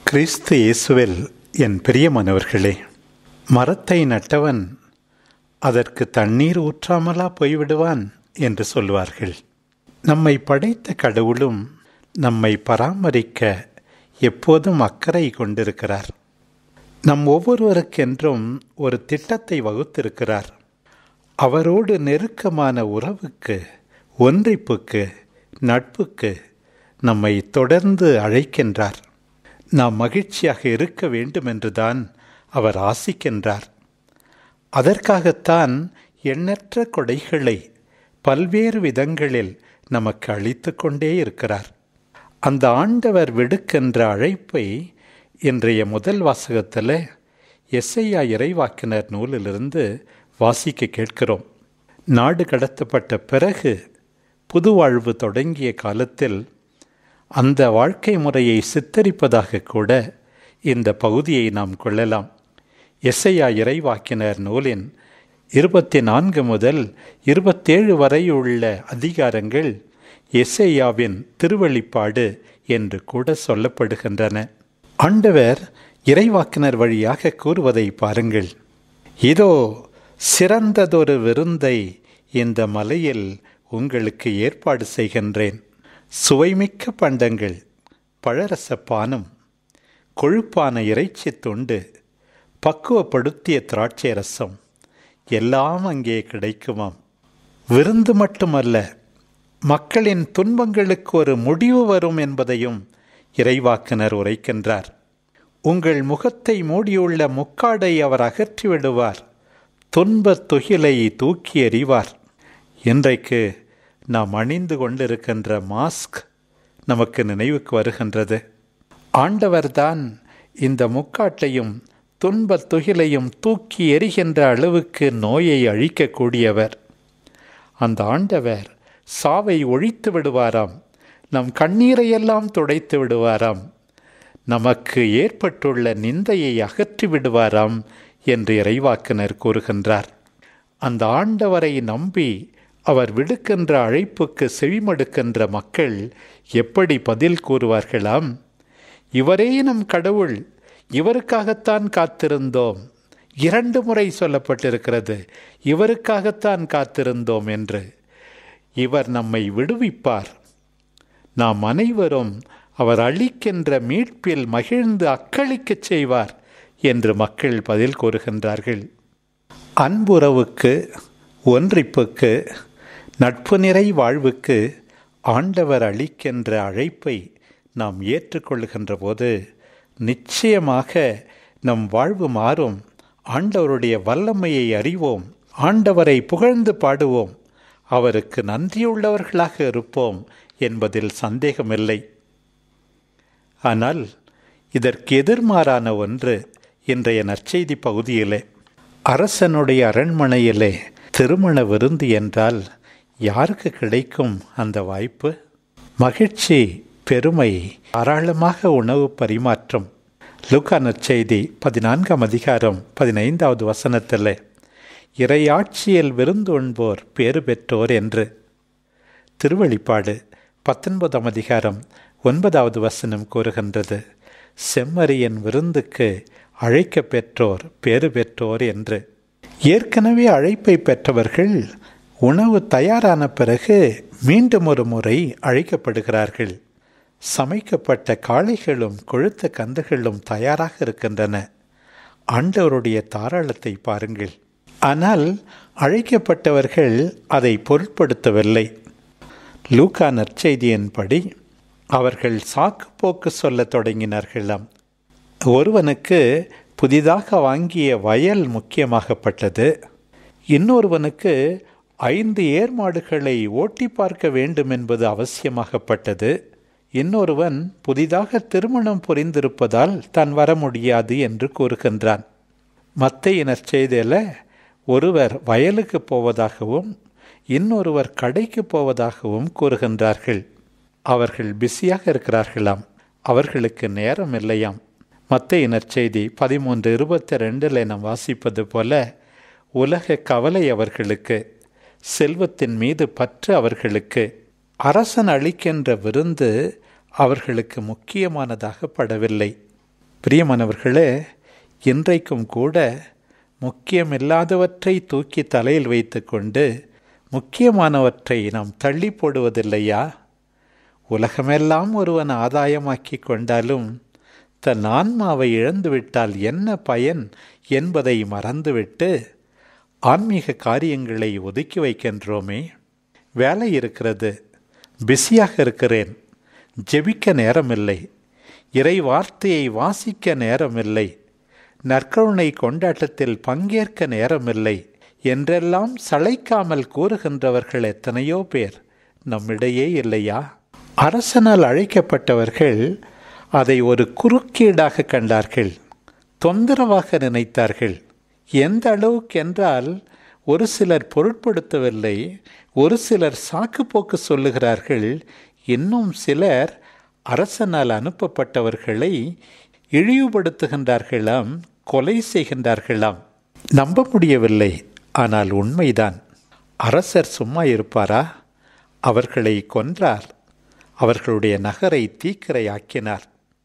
கிறிஸ்து இயேசுவில் என் பிரியமானவர்களே மரத்தை நட்டவன் அதற்கு தண்ணீர் ஊற்றாமலா போய்விடுவான் என்று சொல்வார்கள் நம்மை படைத்த கடவுளும் நம்மை பராமரிக்க எப்போதும் அக்கறை கொண்டிருக்கிறார் நம் ஒவ்வொருவருக்கென்றும் ஒரு திட்டத்தை வகுத்திருக்கிறார் அவரோடு நெருக்கமான உறவுக்கு ஒன்றிப்புக்கு நட்புக்கு நம்மை தொடர்ந்து அழைக்கின்றார் நாம் மகிழ்ச்சியாக இருக்க வேண்டும் என்றுதான் அவர் ஆசிக்கின்றார் அதற்காகத்தான் எண்ணற்ற கொடைகளை பல்வேறு விதங்களில் நமக்கு அளித்து கொண்டே இருக்கிறார் அந்த ஆண்டவர் விடுக்கின்ற அழைப்பை இன்றைய முதல் வாசகத்தில் எஸ்ஐயா இறைவாக்கினர் நூலிலிருந்து வாசிக்க கேட்கிறோம் நாடு கடத்தப்பட்ட பிறகு புது வாழ்வு தொடங்கிய காலத்தில் அந்த வாழ்க்கை முறையை சித்தரிப்பதாக கூட இந்த பகுதியை நாம் கொள்ளலாம் எஸ்ஐயா இறைவாக்கினர் நூலின் இருபத்தி நான்கு முதல் இருபத்தேழு வரை உள்ள அதிகாரங்கள் எஸ்ஐயாவின் திருவழிப்பாடு என்று கூட சொல்லப்படுகின்றன ஆண்டவர் இறைவாக்கினர் வழியாக கூறுவதை பாருங்கள் இதோ சிறந்ததொரு விருந்தை இந்த மலையில் உங்களுக்கு ஏற்பாடு செய்கின்றேன் சுவைமிக்க பண்டங்கள் பழரச பானம் கொழுப்பான இறைச்சி துண்டு பக்குவப்படுத்திய திராட்சை ரசம் எல்லாம் அங்கே கிடைக்குமாம் விருந்து மட்டுமல்ல மக்களின் துன்பங்களுக்கு ஒரு முடிவு வரும் என்பதையும் இறைவாக்கினர் உரைக்கின்றார் உங்கள் முகத்தை மூடியுள்ள முக்காடை அவர் அகற்றி விடுவார் துன்பத் துகிலை தூக்கி எறிவார் இன்றைக்கு நாம் அணிந்து கொண்டிருக்கின்ற மாஸ்க் நமக்கு நினைவுக்கு வருகின்றது ஆண்டவர்தான் இந்த முக்காட்டையும் துன்பத் துகிலையும் தூக்கி எறிகின்ற அளவுக்கு நோயை அழிக்கக்கூடியவர் அந்த ஆண்டவர் சாவை ஒழித்து விடுவாராம் நம் கண்ணீரையெல்லாம் துடைத்து விடுவாராம் நமக்கு ஏற்பட்டுள்ள நிந்தையை அகற்றி விடுவாராம் என்று இறைவாக்கினர் கூறுகின்றார் அந்த ஆண்டவரை நம்பி அவர் விடுக்கின்ற அழைப்புக்கு செவிமடுக்கின்ற மக்கள் எப்படி பதில் கூறுவார்களாம் இவரே நம் கடவுள் இவருக்காகத்தான் காத்திருந்தோம் இரண்டு முறை சொல்லப்பட்டிருக்கிறது இவருக்காகத்தான் காத்திருந்தோம் என்று இவர் நம்மை விடுவிப்பார் நாம் அனைவரும் அவர் அளிக்கின்ற மீட்பில் மகிழ்ந்து அக்களிக்கச் செய்வார் என்று மக்கள் பதில் கூறுகின்றார்கள் அன்புறவுக்கு ஒன்றிப்புக்கு நட்பு நிறை வாழ்வுக்கு ஆண்டவர் அளிக்கின்ற அழைப்பை நாம் ஏற்றுக்கொள்கின்ற போது நிச்சயமாக நம் வாழ்வு மாறும் ஆண்டவருடைய வல்லமையை அறிவோம் ஆண்டவரை புகழ்ந்து பாடுவோம் அவருக்கு நன்றியுள்ளவர்களாக இருப்போம் என்பதில் சந்தேகமில்லை ஆனால் இதற்கு எதிர்மாறான ஒன்று இன்றைய நற்செய்தி பகுதியிலே அரசனுடைய அரண்மனையிலே திருமண விருந்து என்றால் யாருக்கு கிடைக்கும் அந்த வாய்ப்பு மகிழ்ச்சி பெருமை தாராளமாக உணவு பரிமாற்றம் லுக்கா நற்செய்தி பதினான்காம் அதிகாரம் பதினைந்தாவது வசனத்தில் இறையாட்சியில் விருந்து உண்போர் பேறு பெற்றோர் என்று திருவழிப்பாடு பத்தொன்பதாம் அதிகாரம் ஒன்பதாவது வசனம் கூறுகின்றது செம்மறியின் விருந்துக்கு அழைக்க பெற்றோர் பேறு பெற்றோர் என்று ஏற்கனவே அழைப்பை பெற்றவர்கள் உணவு தயாரான பிறகு மீண்டும் ஒரு முறை அழைக்கப்படுகிறார்கள் சமைக்கப்பட்ட காளைகளும் கொழுத்த கந்துகளும் தயாராக இருக்கின்றன ஆண்டவருடைய தாராளத்தை பாருங்கள் ஆனால் அழைக்கப்பட்டவர்கள் அதை பொருட்படுத்தவில்லை லூக்கா நற்செய்தியின்படி அவர்கள் சாக்கு போக்கு சொல்ல தொடங்கினார்களாம் ஒருவனுக்கு புதிதாக வாங்கிய வயல் முக்கியமாகப்பட்டது இன்னொருவனுக்கு ஐந்து ஏர்மாடுகளை ஓட்டி பார்க்க வேண்டும் என்பது அவசியமாகப்பட்டது இன்னொருவன் புதிதாக திருமணம் புரிந்திருப்பதால் தான் வர முடியாது என்று கூறுகின்றான் மத்தையினர் செய்தியில் ஒருவர் வயலுக்கு போவதாகவும் இன்னொருவர் கடைக்கு போவதாகவும் கூறுகின்றார்கள் அவர்கள் பிஸியாக இருக்கிறார்களாம் அவர்களுக்கு நேரம் இல்லையாம் மத்தையினர் செய்தி பதிமூன்று இருபத்தி ரெண்டில் நாம் வாசிப்பது போல உலக கவலை அவர்களுக்கு செல்வத்தின் மீது பற்று அவர்களுக்கு அரசன் அளிக்கின்ற விருந்து அவர்களுக்கு முக்கியமானதாக படவில்லை பிரியமானவர்களே இன்றைக்கும் கூட முக்கியமில்லாதவற்றை தூக்கி தலையில் வைத்துக்கொண்டு முக்கியமானவற்றை நாம் தள்ளி போடுவதில்லையா உலகமெல்லாம் ஒருவன் ஆதாயமாக்கி கொண்டாலும் தன் ஆன்மாவை இழந்துவிட்டால் என்ன பயன் என்பதை மறந்துவிட்டு ஆன்மீக காரியங்களை ஒதுக்கி வைக்கின்றோமே வேலை இருக்கிறது பிஸியாக இருக்கிறேன் ஜெபிக்க நேரமில்லை இறை வார்த்தையை வாசிக்க நேரமில்லை நற்கருணை கொண்டாட்டத்தில் பங்கேற்க நேரமில்லை என்றெல்லாம் சளைக்காமல் கூறுகின்றவர்கள் எத்தனையோ பேர் நம்மிடையே இல்லையா அரசனால் அழைக்கப்பட்டவர்கள் அதை ஒரு குறுக்கீடாக கண்டார்கள் தொந்தரவாக நினைத்தார்கள் எந்த அளவுக்கென்றால் ஒரு சிலர் பொருட்படுத்தவில்லை ஒரு சிலர் சாக்குப்போக்கு சொல்லுகிறார்கள் இன்னும் சிலர் அரசனால் அனுப்பப்பட்டவர்களை இழிவுபடுத்துகின்றார்களாம் கொலை செய்கின்றார்களாம் நம்ப முடியவில்லை ஆனால் உண்மைதான் அரசர் சும்மா இருப்பாரா அவர்களை கொன்றார் அவர்களுடைய நகரை தீக்கிரையாக்கினார்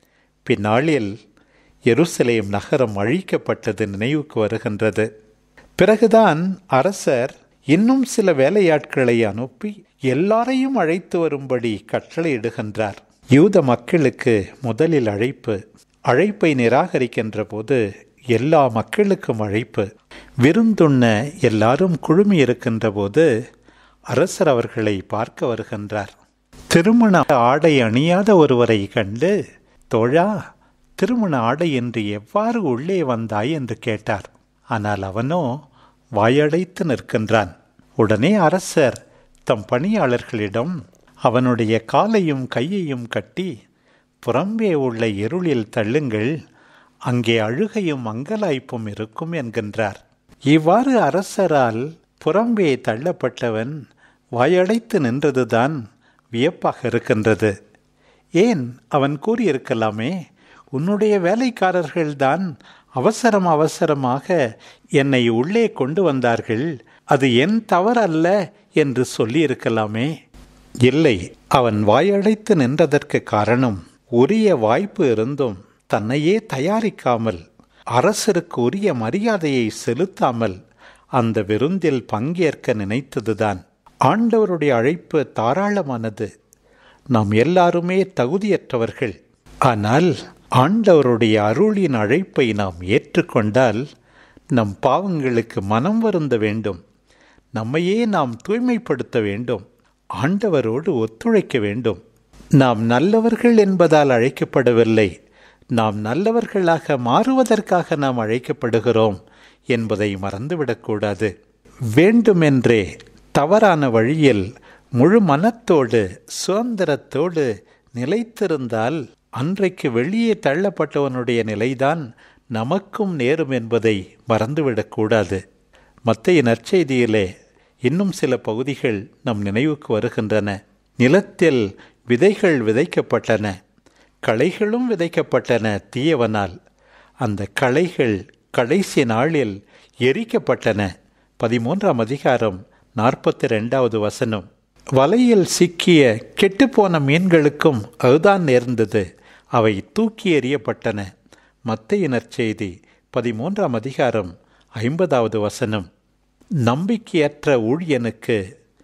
பின்னாளில் எருசலேம் நகரம் அழிக்கப்பட்டது நினைவுக்கு வருகின்றது பிறகுதான் அரசர் இன்னும் சில வேலையாட்களை அனுப்பி எல்லாரையும் அழைத்து வரும்படி கட்டளையிடுகின்றார் யூத மக்களுக்கு முதலில் அழைப்பு அழைப்பை நிராகரிக்கின்ற போது எல்லா மக்களுக்கும் அழைப்பு விருந்துண்ண எல்லாரும் குழுமி இருக்கின்ற போது அரசர் அவர்களை பார்க்க வருகின்றார் திருமண ஆடை அணியாத ஒருவரை கண்டு தோழா திருமண ஆடை என்று எவ்வாறு உள்ளே வந்தாய் என்று கேட்டார் ஆனால் அவனோ வாயடைத்து நிற்கின்றான் உடனே அரசர் தம் பணியாளர்களிடம் அவனுடைய காலையும் கையையும் கட்டி புறம்பே உள்ள இருளில் தள்ளுங்கள் அங்கே அழுகையும் மங்கலாய்ப்பும் இருக்கும் என்கின்றார் இவ்வாறு அரசரால் புறம்பே தள்ளப்பட்டவன் வாயடைத்து நின்றதுதான் வியப்பாக இருக்கின்றது ஏன் அவன் கூறியிருக்கலாமே உன்னுடைய வேலைக்காரர்கள்தான் அவசரம் அவசரமாக என்னை உள்ளே கொண்டு வந்தார்கள் அது என் தவறல்ல என்று சொல்லியிருக்கலாமே இல்லை அவன் வாயடைத்து நின்றதற்கு காரணம் உரிய வாய்ப்பு இருந்தும் தன்னையே தயாரிக்காமல் அரசருக்கு உரிய மரியாதையை செலுத்தாமல் அந்த விருந்தில் பங்கேற்க நினைத்ததுதான் ஆண்டவருடைய அழைப்பு தாராளமானது நாம் எல்லாருமே தகுதியற்றவர்கள் ஆனால் ஆண்டவருடைய அருளின் அழைப்பை நாம் ஏற்றுக்கொண்டால் நம் பாவங்களுக்கு மனம் வருந்த வேண்டும் நம்மையே நாம் தூய்மைப்படுத்த வேண்டும் ஆண்டவரோடு ஒத்துழைக்க வேண்டும் நாம் நல்லவர்கள் என்பதால் அழைக்கப்படவில்லை நாம் நல்லவர்களாக மாறுவதற்காக நாம் அழைக்கப்படுகிறோம் என்பதை மறந்துவிடக்கூடாது வேண்டுமென்றே தவறான வழியில் முழு மனத்தோடு சுதந்திரத்தோடு நிலைத்திருந்தால் அன்றைக்கு வெளியே தள்ளப்பட்டவனுடைய நிலைதான் நமக்கும் நேரும் என்பதை மறந்துவிடக்கூடாது மத்திய நற்செய்தியிலே இன்னும் சில பகுதிகள் நம் நினைவுக்கு வருகின்றன நிலத்தில் விதைகள் விதைக்கப்பட்டன களைகளும் விதைக்கப்பட்டன தீயவனால் அந்த களைகள் கடைசி நாளில் எரிக்கப்பட்டன பதிமூன்றாம் அதிகாரம் நாற்பத்தி ரெண்டாவது வசனம் வலையில் சிக்கிய கெட்டுப்போன மீன்களுக்கும் அதுதான் நேர்ந்தது அவை தூக்கி எறியப்பட்டன மத்தையினர் செய்தி பதிமூன்றாம் அதிகாரம் ஐம்பதாவது வசனம் நம்பிக்கையற்ற ஊழியனுக்கு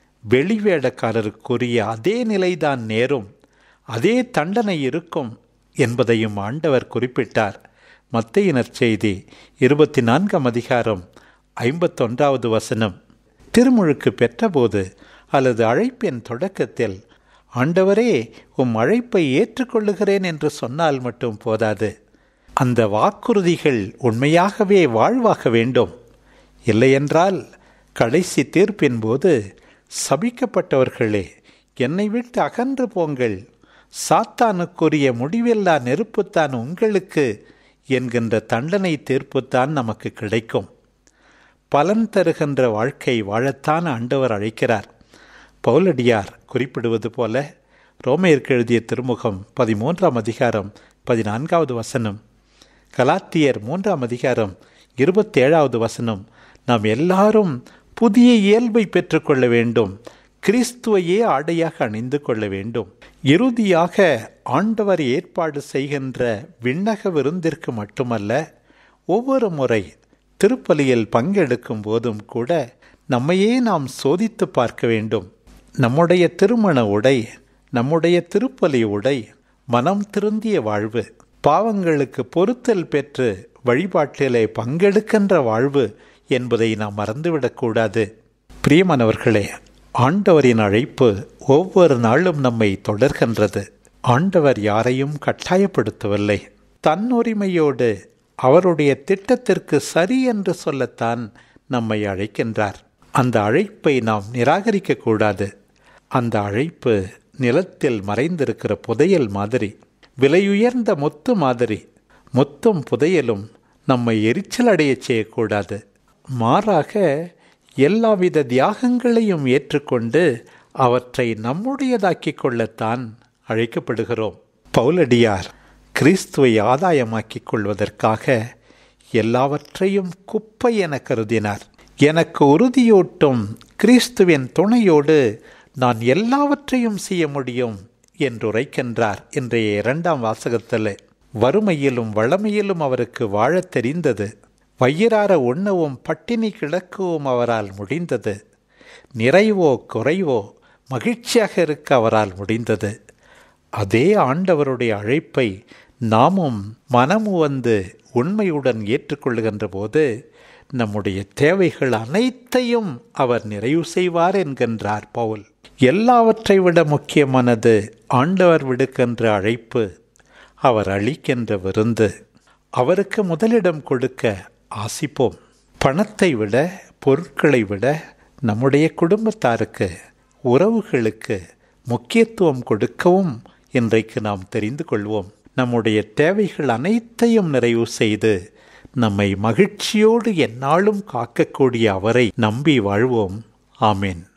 வெளிவேடக்காரருக்குரிய அதே நிலைதான் நேரும் அதே தண்டனை இருக்கும் என்பதையும் ஆண்டவர் குறிப்பிட்டார் மத்தையினர் செய்தி இருபத்தி நான்காம் அதிகாரம் ஐம்பத்தொன்றாவது வசனம் திருமுழுக்கு பெற்றபோது அல்லது அழைப்பின் தொடக்கத்தில் ஆண்டவரே உம் அழைப்பை ஏற்றுக்கொள்ளுகிறேன் என்று சொன்னால் மட்டும் போதாது அந்த வாக்குறுதிகள் உண்மையாகவே வாழ்வாக வேண்டும் இல்லையென்றால் கடைசி தீர்ப்பின் போது சபிக்கப்பட்டவர்களே என்னை விட்டு அகன்று போங்கள் சாத்தானுக்குரிய முடிவில்லா நெருப்புத்தான் உங்களுக்கு என்கின்ற தண்டனை தீர்ப்புத்தான் நமக்கு கிடைக்கும் பலன் தருகின்ற வாழ்க்கை வாழத்தான் ஆண்டவர் அழைக்கிறார் பவுலடியார் குறிப்பிடுவது போல ரோமையருக்கு எழுதிய திருமுகம் பதிமூன்றாம் அதிகாரம் பதினான்காவது வசனம் கலாத்தியர் மூன்றாம் அதிகாரம் இருபத்தேழாவது வசனம் நாம் எல்லாரும் புதிய இயல்பை பெற்றுக்கொள்ள வேண்டும் கிறிஸ்துவையே ஆடையாக அணிந்து கொள்ள வேண்டும் இறுதியாக ஆண்டவர் ஏற்பாடு செய்கின்ற விண்ணக விருந்திற்கு மட்டுமல்ல ஒவ்வொரு முறை திருப்பலியில் பங்கெடுக்கும் போதும் கூட நம்மையே நாம் சோதித்து பார்க்க வேண்டும் நம்முடைய திருமண உடை நம்முடைய திருப்பலி உடை மனம் திருந்திய வாழ்வு பாவங்களுக்கு பொறுத்தல் பெற்று வழிபாட்டிலே பங்கெடுக்கின்ற வாழ்வு என்பதை நாம் மறந்துவிடக்கூடாது பிரியமானவர்களே ஆண்டவரின் அழைப்பு ஒவ்வொரு நாளும் நம்மை தொடர்கின்றது ஆண்டவர் யாரையும் கட்டாயப்படுத்தவில்லை தன்னுரிமையோடு அவருடைய திட்டத்திற்கு சரி என்று சொல்லத்தான் நம்மை அழைக்கின்றார் அந்த அழைப்பை நாம் நிராகரிக்க கூடாது அந்த அழைப்பு நிலத்தில் மறைந்திருக்கிற புதையல் மாதிரி விலையுயர்ந்த முத்து மாதிரி முத்தும் புதையலும் நம்மை எரிச்சல் அடைய செய்யக்கூடாது மாறாக எல்லாவித தியாகங்களையும் ஏற்றுக்கொண்டு அவற்றை நம்முடையதாக்கிக் கொள்ளத்தான் அழைக்கப்படுகிறோம் பவுலடியார் கிறிஸ்துவை ஆதாயமாக்கிக் கொள்வதற்காக எல்லாவற்றையும் குப்பை என கருதினார் எனக்கு உறுதியூட்டும் கிறிஸ்துவின் துணையோடு நான் எல்லாவற்றையும் செய்ய முடியும் என்று உரைக்கின்றார் இன்றைய இரண்டாம் வாசகத்தில் வறுமையிலும் வளமையிலும் அவருக்கு வாழத் தெரிந்தது வயிறார உண்ணவும் பட்டினி கிடக்கவும் அவரால் முடிந்தது நிறைவோ குறைவோ மகிழ்ச்சியாக இருக்க அவரால் முடிந்தது அதே ஆண்டவருடைய அழைப்பை நாமும் மனமு வந்து உண்மையுடன் ஏற்றுக்கொள்ளுகின்ற போது நம்முடைய தேவைகள் அனைத்தையும் அவர் நிறைவு செய்வார் என்கின்றார் பவுல் எல்லாவற்றை விட முக்கியமானது ஆண்டவர் விடுக்கின்ற அழைப்பு அவர் அளிக்கின்ற விருந்து அவருக்கு முதலிடம் கொடுக்க ஆசிப்போம் பணத்தை விட பொருட்களை விட நம்முடைய குடும்பத்தாருக்கு உறவுகளுக்கு முக்கியத்துவம் கொடுக்கவும் இன்றைக்கு நாம் தெரிந்து கொள்வோம் நம்முடைய தேவைகள் அனைத்தையும் நிறைவு செய்து நம்மை மகிழ்ச்சியோடு எந்நாளும் காக்கக்கூடிய அவரை நம்பி வாழ்வோம் ஆமேன்